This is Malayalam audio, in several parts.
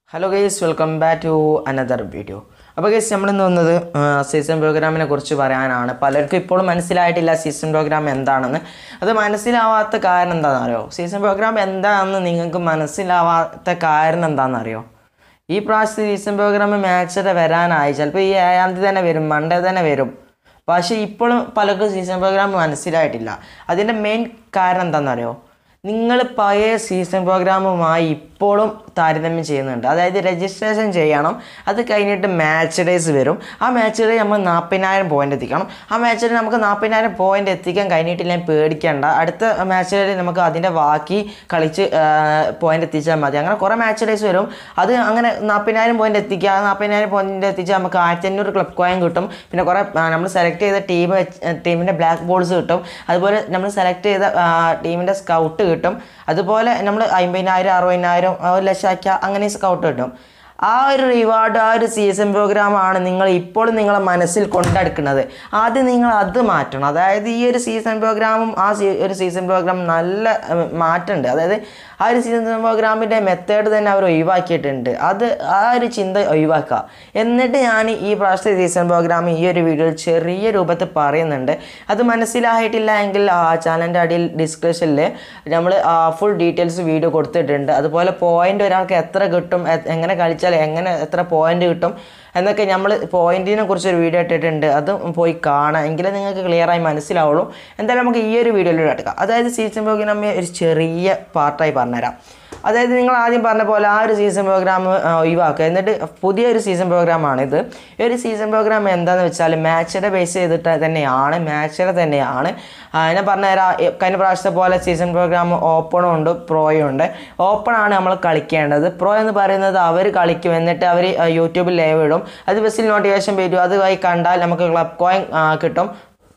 hello guys welcome back to another video അപ്പോൾ ഗൈസ് നമ്മളിന്ന് വന്നത് സീസൺ പ്രോഗ്രാമിനെ കുറിച്ച് പറയാനാണ് പലർക്കും ഇപ്പോഴും മനസ്സിലായിട്ടില്ല സീസൺ പ്രോഗ്രാം എന്താണെന്ന് അത് മനസ്സിലാവാത്ത കാരണം എന്താണെന്ന് അറിയോ സീസൺ പ്രോഗ്രാം എന്താണെന്ന് നിങ്ങൾക്ക് മനസ്സിലാവാത്ത കാരണം എന്താണെന്ന് അറിയോ ഈ പ്രാവശ്യത്തെ സീസൺ പ്രോഗ്രാം മാച്ചൊക്കെ വരാനായി ചിലപ്പോൾ ഈ ഏഴാം തീയതി തന്നെ വരും മൺഡേ തന്നെ വരും പക്ഷേ ഇപ്പോഴും പലർക്കും സീസൺ പ്രോഗ്രാം മനസ്സിലായിട്ടില്ല അതിൻ്റെ മെയിൻ കാരണം എന്താണെന്നറിയോ നിങ്ങൾ പഴയ സീസൺ പ്രോഗ്രാമുമായി ഇപ്പോഴും താരതമ്യം ചെയ്യുന്നുണ്ട് അതായത് രജിസ്ട്രേഷൻ ചെയ്യണം അത് കഴിഞ്ഞിട്ട് മാച്ച് ഡേയ്സ് വരും ആ മാച്ച് ഡേ നമ്മൾ നാൽപ്പതിനായിരം പോയിന്റ് എത്തിക്കണം ആ മാച്ച് ഡേ നമുക്ക് നാൽപ്പതിനായിരം പോയിന്റ് എത്തിക്കാൻ കഴിഞ്ഞിട്ടില്ലെങ്കിൽ പേടിക്കേണ്ട അടുത്ത മാച്ച് ഡേ നമുക്ക് അതിൻ്റെ ബാക്കി കളിച്ച് പോയിന്റ് എത്തിച്ചാൽ മതി അങ്ങനെ കുറേ മാച്ച് ഡേയ്സ് വരും അത് അങ്ങനെ നാൽപ്പതിനായിരം പോയിന്റ് എത്തിക്കുക ആ നാൽപ്പതിനായിരം പോയിന്റ് എത്തിച്ചാൽ നമുക്ക് ആയിരത്തി അഞ്ഞൂറ് ക്ലബ് കോയിൻ കിട്ടും പിന്നെ കുറേ നമ്മൾ സെലക്ട് ചെയ്ത ടീം ടീമിൻ്റെ ബ്ലാക്ക് ബോൾസ് കിട്ടും അതുപോലെ നമ്മൾ സെലക്ട് ചെയ്ത ടീമിൻ്റെ സ്കൗട്ട് കിട്ടും അതുപോലെ നമ്മൾ അമ്പതിനായിരം അറുപതിനായിരം ഒരു ലക്ഷം ആക്കിയ അങ്ങനെ സ്കൗട്ട് കിട്ടും ആ ഒരു റിവാർഡ് ആ ഒരു സീസൺ പ്രോഗ്രാമാണ് നിങ്ങൾ ഇപ്പോൾ നിങ്ങളെ മനസ്സിൽ കൊണ്ടെടുക്കുന്നത് ആദ്യം നിങ്ങൾ അത് മാറ്റണം അതായത് ഈ ഒരു സീസൺ പ്രോഗ്രാമും ആ സീ ഒരു സീസൺ പ്രോഗ്രാം നല്ല ഉം, മാറ്റമുണ്ട് അതായത് ആ ഒരു സീസൺ പ്രോഗ്രാമിൻ്റെ മെത്തേഡ് തന്നെ അവർ ഒഴിവാക്കിയിട്ടുണ്ട് അത് ആ ഒരു ചിന്ത ഒഴിവാക്കുക എന്നിട്ട് ഞാൻ ഈ പ്രാവശ്യത്തെ സീസൺ പ്രോഗ്രാം ഈ ഒരു വീഡിയോയിൽ ചെറിയ രൂപത്തിൽ പറയുന്നുണ്ട് അത് മനസ്സിലായിട്ടില്ല എങ്കിൽ ആ ചാനലിൻ്റെ അടിയിൽ ഡിസ്ക്രിപ്ഷനിൽ നമ്മൾ ഫുൾ ഡീറ്റെയിൽസ് വീഡിയോ കൊടുത്തിട്ടുണ്ട് അതുപോലെ പോയിന്റ് ഒരാൾക്ക് എത്ര കിട്ടും എ- എങ്ങനെ കളിച്ചാൽ എങ്ങനെ എത്ര പോയിന്റ് കിട്ടും എന്നൊക്കെ നമ്മൾ പോയിന്റിനെ കുറിച്ച് ഒരു വീഡിയോ ഇട്ടിട്ടുണ്ട് അത് പോയി കാണാം എങ്കിലേ നിങ്ങൾക്ക് ക്ലിയർ ആയി മനസ്സിലാവുള്ളൂ എന്തായാലും നമുക്ക് ഈ ഒരു വീഡിയോയിലൂടെ എടുക്കാം അതായത് സീസൺ പ്രോഗ്രാം ഒരു ചെറിയ പാർട്ടായി പറഞ്ഞുതരാം അതായത് നിങ്ങൾ ആദ്യം പറഞ്ഞ പോലെ ആ ഒരു സീസൺ പ്രോഗ്രാം ഒഴിവാക്കുക എന്നിട്ട് പുതിയൊരു സീസൺ പ്രോഗ്രാമാണ് ഇത് ഈ ഒരു സീസൺ പ്രോഗ്രാം എന്താണെന്ന് വെച്ചാൽ മാച്ചിനെ ബേസ് ചെയ്തിട്ട് തന്നെയാണ് മാച്ചിനെ തന്നെയാണ് ആ, ഞാൻ പറഞ്ഞുതരാം ഈ കഴിഞ്ഞ പ്രാവശ്യത്തെ പോലെ സീസൺ പ്രോഗ്രാം ഓപ്പണും ഉണ്ട് പ്രോയും ഉണ്ട് ഓപ്പൺ ആണ് നമ്മൾ കളിക്കേണ്ടത് പ്രോ എന്ന് പറയുന്നത് അവർ കളിക്കും എന്നിട്ട് അവർ യൂട്യൂബിൽ ലൈവ് ഇടും അത് ബസ്സിൽ നോട്ടിഫിക്കേഷൻ വരും അതുമായി കണ്ടാൽ നമുക്ക് ക്ലബ് കോയിൻ കിട്ടും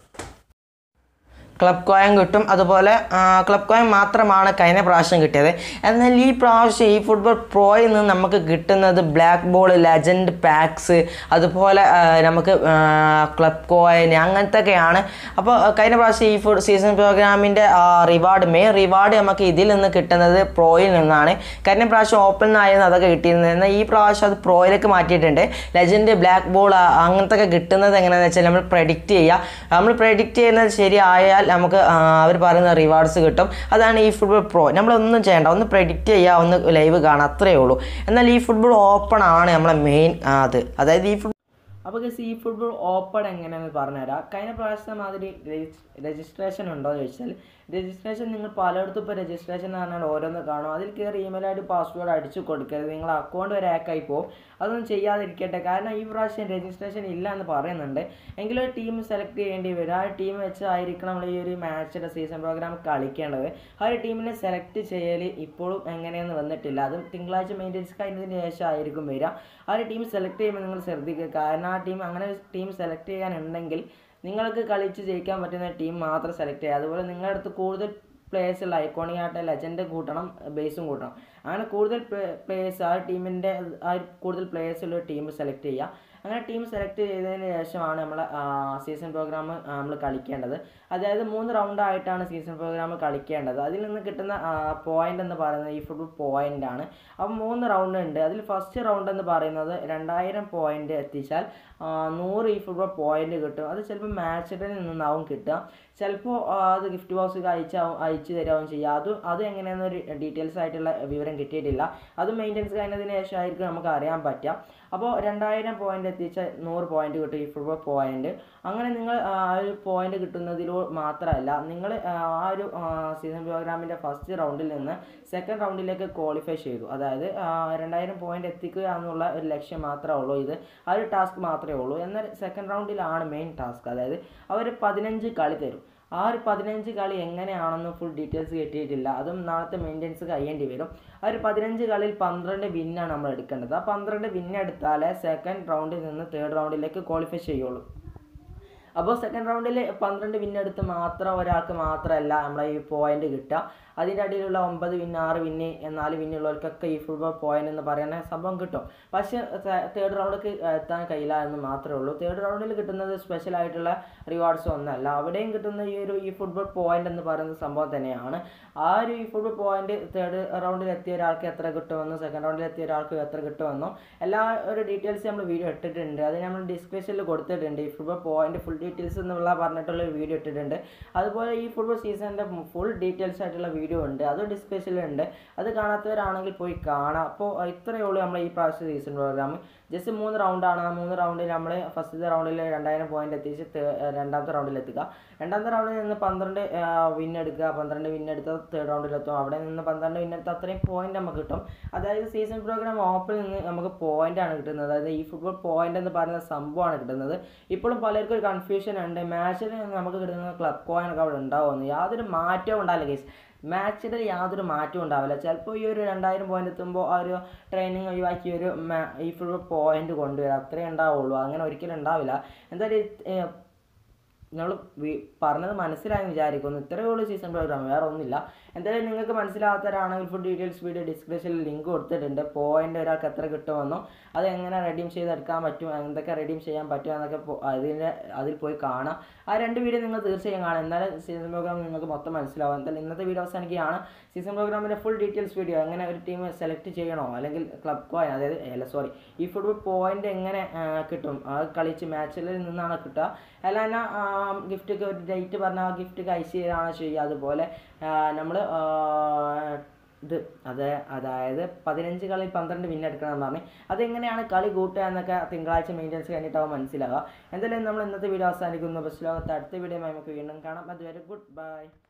ക്ലബ് കോയിൻ കിട്ടും അതുപോലെ ക്ലബ് കോയിൻ മാത്രമാണ് കഴിഞ്ഞ പ്രാവശ്യം കിട്ടിയത് എന്നാൽ ഈ പ്രാവശ്യം ഈ ഫുട്ബോൾ പ്രോയിൽ നിന്ന് നമുക്ക് കിട്ടുന്നത് ബ്ലാക്ക് ബോൾ ലെജൻഡ് പാക്സ് അതുപോലെ ആ, നമുക്ക് ക്ലബ് കോയിൻ അങ്ങനത്തെയൊക്കെയാണ് അപ്പോൾ കഴിഞ്ഞ പ്രാവശ്യം ഈ ഫുഡ് സീസൺ പ്രോഗ്രാമിൻ്റെ റിവാർഡ് മെയിൻ റിവാർഡ് നമുക്ക് ഇതിൽ നിന്ന് കിട്ടുന്നത് പ്രോയിൽ നിന്നാണ് കഴിഞ്ഞ പ്രാവശ്യം ഓപ്പൺ നിന്നായിരുന്നു അതൊക്കെ കിട്ടിയിരുന്നത് എന്നാൽ ഈ പ്രാവശ്യം അത് പ്രോയിലേക്ക് മാറ്റിയിട്ടുണ്ട് ലെജൻഡ് ബ്ലാക്ക് ബോൾ അങ്ങനത്തെ ഒക്കെ കിട്ടുന്നത് എങ്ങനെയാണെന്ന് വെച്ചാൽ നമ്മൾ പ്രഡിക്റ്റ് ചെയ്യുക നമ്മൾ പ്രഡിക്റ്റ് ചെയ്യുന്നത് ശരിയായാൽ നമുക്ക് അവർ പറയുന്ന റിവാർഡ്സ് കിട്ടും അതാണ് ഈ ഫുട്ബോൾ പ്രോ നമ്മളൊന്നും ചെയ്യേണ്ട ഒന്ന് പ്രഡിക്റ്റ് ചെയ്യുക ഒന്ന് ലൈവ് കാണുക അത്രയേ ഉള്ളൂ എന്നാൽ ഈ ഫുട്ബോൾ ഓപ്പൺ ആണ് നമ്മളെ മെയിൻ അത് അതായത് ഈ ഫുട്ബോൾ അപ്പോൾ ഈ ഫുട്ബോൾ ഓപ്പൺ എങ്ങനെയാണെന്ന് പറഞ്ഞുതരാം കഴിഞ്ഞ പ്രാവശ്യത്തെ മാതിരി രജിസ്ട്രേഷൻ ഉണ്ടോ എന്ന് ചോദിച്ചാൽ രജിസ്ട്രേഷൻ നിങ്ങൾ പലയിടത്തും ഇപ്പോൾ രജിസ്ട്രേഷൻ എന്ന് പറഞ്ഞാൽ ഓരോന്ന് കാണും അതിൽ കയറി ഇമെയിൽ ഐ ഡി പാസ്വേഡ് അടിച്ചു കൊടുക്കരുത് നിങ്ങൾ അക്കൗണ്ട് വരെ ഹാക്കായി പോകും അതൊന്നും ചെയ്യാതിരിക്കട്ടെ കാരണം ഈ പ്രാവശ്യം രജിസ്ട്രേഷൻ ഇല്ല എന്ന് പറയുന്നുണ്ട് എങ്കിലും ഒരു ടീം സെലക്ട് ചെയ്യേണ്ടി വരും ആ ടീം വെച്ചായിരിക്കണം നമ്മൾ ഈ ഒരു മാച്ചിൻ്റെ സീസൺ പ്രോഗ്രാം കളിക്കേണ്ടത് ആ ഒരു ടീമിനെ സെലക്ട് ചെയ്യൽ ഇപ്പോഴും എങ്ങനെയെന്ന് വന്നിട്ടില്ല അതും തിങ്കളാഴ്ച മെയിൻ്റെനൻസ് കഴിഞ്ഞതിന് ശേഷം ആയിരിക്കും വരിക ആ ഒരു ടീം സെലക്ട് ചെയ്യുമ്പോൾ നിങ്ങൾ ശ്രദ്ധിക്കുക കാരണം ആ ടീം അങ്ങനെ ടീം സെലക്ട് ചെയ്യാനുണ്ടെങ്കിൽ നിങ്ങൾക്ക് കളിച്ച് ജയിക്കാൻ പറ്റുന്ന ടീം മാത്രം സെലക്ട് ചെയ്യുക അതുപോലെ നിങ്ങളുടെ അടുത്ത് കൂടുതൽ പ്ലേയേഴ്സ് ഉള്ള ഐക്കോണിക് ആയിട്ട് ലെജൻഡ് കൂട്ടണം ബേസും കൂട്ടണം അങ്ങനെ കൂടുതൽ പ്ലേയേഴ്സ് ആ ടീമിൻ്റെ ആ കൂടുതൽ പ്ലേയേഴ്സ് ഉള്ള ടീം സെലക്ട് ചെയ്യുക അങ്ങനെ ടീം സെലക്ട് ചെയ്തതിന് ശേഷമാണ് നമ്മൾ സീസൺ പ്രോഗ്രാം നമ്മൾ കളിക്കേണ്ടത് അതായത് മൂന്ന് റൗണ്ട് ആയിട്ടാണ് സീസൺ പ്രോഗ്രാം കളിക്കേണ്ടത് അതിൽ നിന്ന് കിട്ടുന്ന പോയിന്റ് എന്ന് പറയുന്നത് ഈ ഫുട്ബോൾ പോയിന്റ് ആണ് അപ്പം മൂന്ന് റൗണ്ട് ഉണ്ട് അതിൽ ഫസ്റ്റ് റൗണ്ട് എന്ന് പറയുന്നത് രണ്ടായിരം പോയിന്റ് എത്തിച്ചാൽ ആ, നൂറ് ഈ ഫുട്ബോൾ പോയിന്റ് കിട്ടും അത് ചിലപ്പോൾ മാച്ചിൽ നിന്നാവും കിട്ടുക ചിലപ്പോൾ അത് ഗിഫ്റ്റ് ബോക്സ് അയച്ചാവും അയച്ചു തരാവും ചെയ്യുക അതും അത് എങ്ങനെയാണെന്നൊരു ഡീറ്റെയിൽസ് ആയിട്ടുള്ള വിവരം കിട്ടിയിട്ടില്ല അത് മെയിൻ്റെനൻസ് കഴിഞ്ഞതിന് ശേഷമായിരിക്കും നമുക്ക് അറിയാൻ പറ്റുക അപ്പോൾ രണ്ടായിരം പോയിന്റ് എത്തിച്ച നൂറ് പോയിന്റ് കിട്ടും ഈ ഫുട്ബോൾ പോയിന്റ് അങ്ങനെ നിങ്ങൾ ആ ഒരു പോയിന്റ് കിട്ടുന്നതിലോ മാത്രമല്ല നിങ്ങൾ ആ ഒരു സീസൺ പ്രോഗ്രാമിൻ്റെ ഫസ്റ്റ് റൗണ്ടിൽ നിന്ന് സെക്കൻഡ് റൗണ്ടിലേക്ക് ക്വാളിഫൈ ചെയ്തു അതായത് ആ, രണ്ടായിരം പോയിന്റ് എത്തിക്കുക എന്നുള്ള ഒരു ലക്ഷ്യം മാത്രമേ ഉള്ളൂ ഇത് ആ ഒരു ടാസ്ക് മാത്രമേ ഉള്ളൂ എന്നാൽ സെക്കൻഡ് റൗണ്ടിലാണ് മെയിൻ ടാസ്ക് അതായത് അവർ പതിനഞ്ച് കളി തരും ആ ഒരു പതിനഞ്ച് കളി എങ്ങനെയാണെന്ന് ഫുൾ ഡീറ്റെയിൽസ് കിട്ടിയിട്ടില്ല അതും നാളത്തെ മെയിൻ്റെനൻസ് കഴിയേണ്ടി വരും ആ ഒരു പതിനഞ്ച് കളിയിൽ പന്ത്രണ്ട് വിന്നാണ് നമ്മൾ എടുക്കേണ്ടത് ആ പന്ത്രണ്ട് വിൻ എടുത്താലേ സെക്കൻഡ് റൗണ്ടിൽ നിന്ന് തേർഡ് റൗണ്ടിലേക്ക് ക്വാളിഫൈ ചെയ്യുള്ളൂ അപ്പോൾ സെക്കൻഡ് റൗണ്ടിൽ പന്ത്രണ്ട് വിന്നെടുത്ത് മാത്രം ഒരാൾക്ക് മാത്രമല്ല നമ്മളെ ഈ പോയിന്റ് കിട്ടുക അതിൻ്റെ അടിയിലുള്ള ഒമ്പത് വിന്ന് ആറ് വിന്ന് നാല് വിന്നുള്ളവർക്കൊക്കെ ഈ ഫുട്ബോൾ പോയിന്റ് എന്ന് പറയുന്ന സംഭവം കിട്ടും പക്ഷേ തേർഡ് റൗണ്ടിലേക്ക് എത്താൻ കഴിയില്ല എന്ന് മാത്രമേ ഉള്ളൂ തേർഡ് റൗണ്ടിൽ കിട്ടുന്നത് സ്പെഷ്യൽ ആയിട്ടുള്ള റിവാർഡ്സ് ഒന്നല്ല അവിടെയും കിട്ടുന്ന ഈ ഒരു ഈ ഫുട്ബോൾ പോയിന്റ് എന്ന് പറയുന്ന സംഭവം തന്നെയാണ് ആ ഒരു ഈ ഫുട്ബോൾ പോയിന്റ് തേർഡ് റൗണ്ടിൽ എത്തിയ ഒരാൾക്ക് എത്ര കിട്ടുമെന്നും സെക്കൻഡ് റൗണ്ടിൽ എത്തിയ ഒരാൾക്ക് എത്ര കിട്ടുമെന്നും എല്ലാ ഒരു ഡീറ്റെയിൽസ് നമ്മൾ വീഡിയോ ഇട്ടിട്ടുണ്ട് അത് നമ്മൾ ഡിസ്ക്രിപ്ഷനിൽ കൊടുത്തിട്ടുണ്ട് ഈ ഫുട്ബോൾ പോയിന്റ് ഫുൾ ഡീറ്റെയിൽസ് എന്നുള്ള പറഞ്ഞിട്ടുള്ള ഒരു വീഡിയോ ഇട്ടിട്ടുണ്ട് അതുപോലെ ഈ ഫുട്ബോൾ സീസണിൻ്റെ ഫുൾ ഡീറ്റെയിൽസ് ആയിട്ടുള്ള വീഡിയോ ഉണ്ട് അത് ഡിസ്ക്രിപ്ഷനിലുണ്ട് അത് കാണാത്തവരാണെങ്കിൽ പോയി കാണാം അപ്പോൾ ഇത്രയേ ഉള്ളൂ നമ്മൾ ഈ പ്രാവശ്യം സീസൺ പ്രോഗ്രാം ജസ്റ്റ് മൂന്ന് റൗണ്ടാണ് ആ മൂന്ന് റൗണ്ടിൽ നമ്മൾ ഫസ്റ്റത്തെ റൗണ്ടിൽ രണ്ടായിരം പോയിന്റ് എത്തിച്ച് തേ- രണ്ടാമത്തെ റൗണ്ടിൽ എത്തുക രണ്ടാമത്തെ റൗണ്ടിൽ നിന്ന് പന്ത്രണ്ട് വിൻ എടുക്കുക പന്ത്രണ്ട് വിൻ എടുത്ത തേർഡ് റൗണ്ടിലെത്തും അവിടെ നിന്ന് പന്ത്രണ്ട് വിൻ എടുത്ത അത്രയും പോയിന്റ് നമുക്ക് കിട്ടും അതായത് സീസൺ പ്രോഗ്രാം ഓപ്പിൽ നിന്ന് നമുക്ക് പോയിന്റ് ആണ് കിട്ടുന്നത് അതായത് ഈ ഫുട്ബോൾ പോയിന്റ് എന്ന് പറയുന്ന സംഭവമാണ് കിട്ടുന്നത് ഇപ്പോഴും പലർക്കും ഒരു കൺഫ്യൂഷൻ ഉണ്ട് മാച്ചിൽ നമുക്ക് കിട്ടുന്ന ക്ലബ് കോയിൻ ഒക്കെ അവിടെ ഉണ്ടാവുമെന്ന് യാതൊരു മാറ്റവും ഉണ്ടാവില്ല കേസ് മാച്ചിൽ യാതൊരു മാറ്റവും ഉണ്ടാവില്ല ചിലപ്പോൾ ഈ ഒരു രണ്ടായിരം പോയിന്റ് എത്തുമ്പോൾ ആ ഒരു ട്രെയിനിങ് ഒഴിവാക്കി ഒരു മാ- ഈ ഫുട്ബോൾ പോയിന്റ് കൊണ്ടുവരിക അത്രേ ഉണ്ടാവുള്ളൂ അങ്ങനെ ഒരിക്കലും ഉണ്ടാവില്ല എന്തായാലും ഇത്, നമ്മൾ പറഞ്ഞത് മനസ്സിലായെന്ന് വിചാരിക്കുന്നു ഇത്രയേ ഉള്ളൂ സീസൺ പ്രോഗ്രാം വേറെ ഒന്നുമില്ല എന്തായാലും നിങ്ങൾക്ക് മനസ്സിലാകാത്തവരാണെങ്കിൽ ഫുൾ ഡീറ്റെയിൽസ് വീഡിയോ ഡിസ്ക്രിപ്ഷനിൽ ലിങ്ക് കൊടുത്തിട്ടുണ്ട് പോയിന്റ് ഒരാൾക്ക് എത്ര കിട്ടുമെന്നും അത് എങ്ങനെ റെഡീം ചെയ്തെടുക്കാൻ പറ്റും എന്തൊക്കെ റെഡീം ചെയ്യാൻ പറ്റും എന്നൊക്കെ പോ- അതിൻ്റെ അതിൽ പോയി കാണാം ആ രണ്ട് വീഡിയോ നിങ്ങൾ തീർച്ചയായും കാണാം എന്നാലും സീസൺ പ്രോഗ്രാം നിങ്ങൾക്ക് മൊത്തം മനസ്സിലാവും എന്തായാലും ഇന്നത്തെ വീഡിയോ അവസാനിക്കുകയാണ് സീസൺ പ്രോഗ്രാമിൻ്റെ ഫുൾ ഡീറ്റെയിൽസ് വീഡിയോ എങ്ങനെ ഒരു ടീം സെലക്ട് ചെയ്യണോ അല്ലെങ്കിൽ ക്ലബ് കോയിൻ അതായത് അല്ല സോറി ഈ ഫുട്ബോൾ പോയിന്റ് എങ്ങനെ ആ, കിട്ടും അത് കളിച്ച് മാച്ചിൽ നിന്നാണ് കിട്ടുക അല്ല തന്നെ ഗിഫ്റ്റ് ഒരു ഡേറ്റ് പറഞ്ഞാൽ ആ ഗിഫ്റ്റ് അയച്ചു തരാണ് ചെയ്യുക അതുപോലെ നമ്മൾ ഇത് അത് അതായത് പതിനഞ്ച് കളി പന്ത്രണ്ട് വിൻ എടുക്കണം എന്ന് പറഞ്ഞ് അതെങ്ങനെയാണ് കളി കൂട്ടുക എന്നൊക്കെ തിങ്കളാഴ്ച മെയിൻ്റെനൻസ് കഴിഞ്ഞിട്ടാവും മനസ്സിലാവുക എന്തായാലും നമ്മൾ ഇന്നത്തെ വീഡിയോ അവസാനിക്കുന്നു ബസ് ലോകത്ത് അടുത്ത വീഡിയോ നമുക്ക് വീണ്ടും കാണാം അതുവരെ ഗുഡ് ബൈ